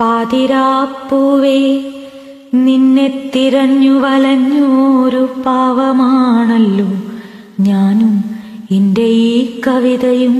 പാതിരാപ്പൂവേ നിന്നെ തിരഞ്ഞു വലഞ്ഞോരു പാവമാണല്ലോ ഞാനും എൻ്റെ ഈ കവിതയും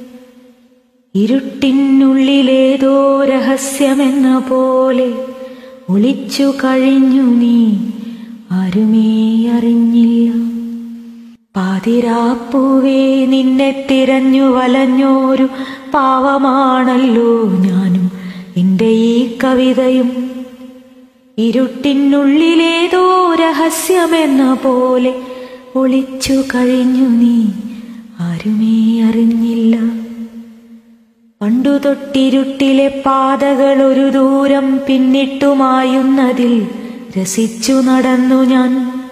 ഇരുട്ടിനുള്ളിലേതോ രഹസ്യമെന്ന പോലെ ഒളിച്ചു കഴിഞ്ഞു നീ ആരുമേ അറിഞ്ഞില്ല പാതിരാപ്പൂവേ നിന്നെ തിരഞ്ഞു വലഞ്ഞോരു പാവമാണല്ലോ ഞാനും എൻ്റെ ഈ കവിതയും ഇരുട്ടിനുള്ളിലേതോ രഹസ്യമെന്ന പോലെ ഒളിച്ചു കഴിഞ്ഞു നീ ആരുമേ അറിഞ്ഞില്ല പണ്ടു തൊട്ടിരുട്ടിലെ പാതകൾ ഒരു ദൂരം പിന്നിട്ടുമായുന്നതിൽ രസിച്ചു നടന്നു ഞാൻ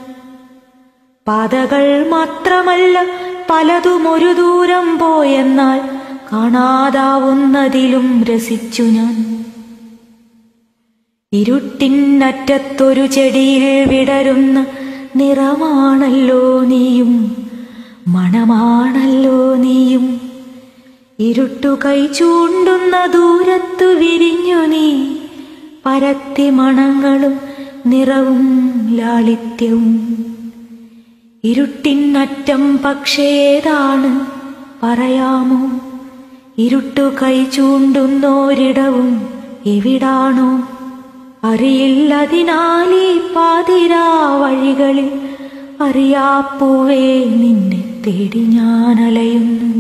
പാതകൾ മാത്രമല്ല പലതും ഒരു ദൂരം പോയെന്നാൽ കാണാതാവുന്നതിലും രസിച്ചു ഞാൻ ഇരുട്ടിനറ്റത്തൊരു ചെടിയിൽ വിടരുന്ന നിറമാണല്ലോ നീയും മണമാണല്ലോ നീയും ഇരുട്ടു കൈ ചൂണ്ടുന്ന ദൂരത്തു വിരിഞ്ഞു നീ പരത്തി മണങ്ങളും നിറവും ലാളിത്യവും ഇരുട്ടിനറ്റം പക്ഷേ ഏതാണ് പറയാമോ ഇരുട്ടു കൈ ചൂണ്ടുന്നോരിടവും എവിടാണോ അറിയില്ലതിനാലീ പാതിരാ വഴികളിൽ അറിയാപ്പൂവേ നിന്നെ തേടി ഞാൻ അലയുന്നു